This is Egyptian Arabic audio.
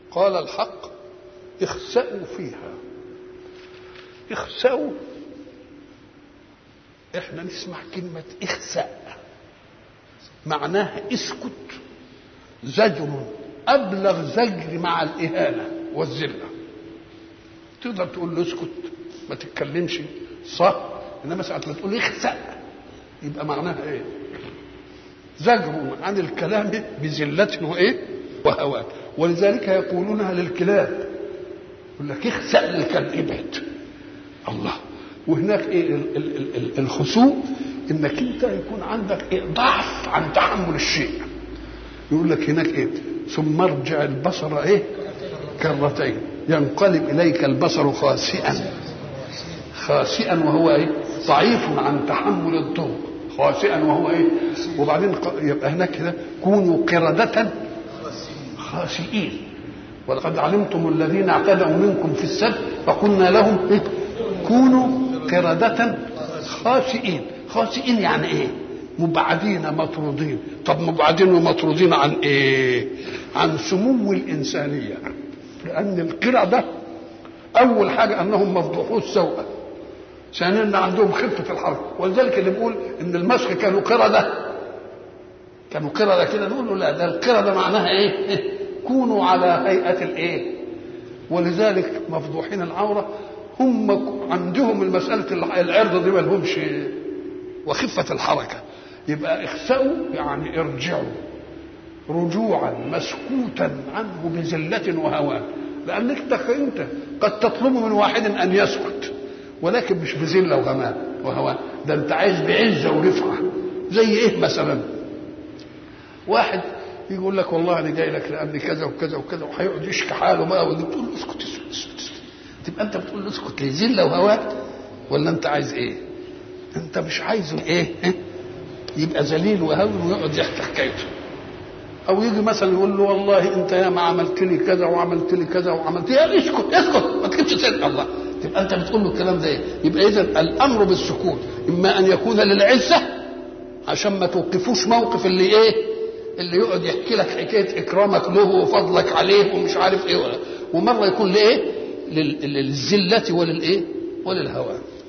قال الحق اخسأوا فيها اخسأوا احنا نسمع كلمة اخسأ معناها اسكت زجر أبلغ زجر مع الإهانة والذلة تقدر تقول له اسكت ما تتكلمش صح انما ساعة ما تقول اخسأ يبقى معناها ايه زجر عن الكلام بذلة وايه وهوان ولذلك يقولونها للكلاب يقول لك اخسأ للكلب ابعد الله وهناك ايه ال- ال- ال- ال- الخسوء انك انت يكون عندك إيه ضعف عن تحمل الشيء يقول لك هناك ايه ثم ارجع البصر ايه كرتين ينقلب اليك البصر خاسئا خاسئا وهو ايه ضعيف عن تحمل الضوء خاسئا وهو ايه وبعدين ق- يبقى هناك كده كونوا قردة خاسئين ولقد علمتم الذين اعتدوا منكم في السبت فقلنا لهم إيه؟ كونوا قردة خاسئين خاسئين يعني ايه مبعدين مطرودين طب مبعدين ومطرودين عن ايه عن سمو الانسانيه لان القردة اول حاجه انهم مفضوحو السوء ثانيا ان عندهم خفه الحركه ولذلك اللي بيقول ان المسخ كانوا قرده كانوا قرده كده نقول له لا ده القرده معناها ايه كونوا على هيئه الايه ولذلك مفضوحين العوره هم عندهم المساله العرض دي ما لهمش وخفه الحركه يبقى اخسأوا يعني ارجعوا رجوعا مسكوتا عنه بذلة وهوان لأنك انت قد تطلب من واحد أن يسكت ولكن مش بذلة وغمان وهوان ده انت عايز بعزة ورفعة زي ايه مثلا واحد يقول لك والله انا جاي لك لان كذا وكذا وكذا وهيقعد يشكي حاله بقى وتقول له اسكت اسكت اسكت اسكت تبقى انت بتقول له اسكت لذله وهوان ولا انت عايز ايه؟ انت مش عايزه ايه؟ يبقى ذليل وهون ويقعد يحكي حكايته او يجي مثلا يقول له والله انت يا ما عملت لي كذا وعملت لي كذا وعملت يا اسكت اسكت ما تجيبش سيره الله تبقى انت بتقول له الكلام ده ايه؟ يبقى اذا الامر بالسكوت اما ان يكون للعزه عشان ما توقفوش موقف اللي ايه؟ اللي يقعد يحكي لك حكايه اكرامك له وفضلك عليه ومش عارف ايه ولا ومره يكون لايه؟ لل- للذله وللايه؟ وللهوان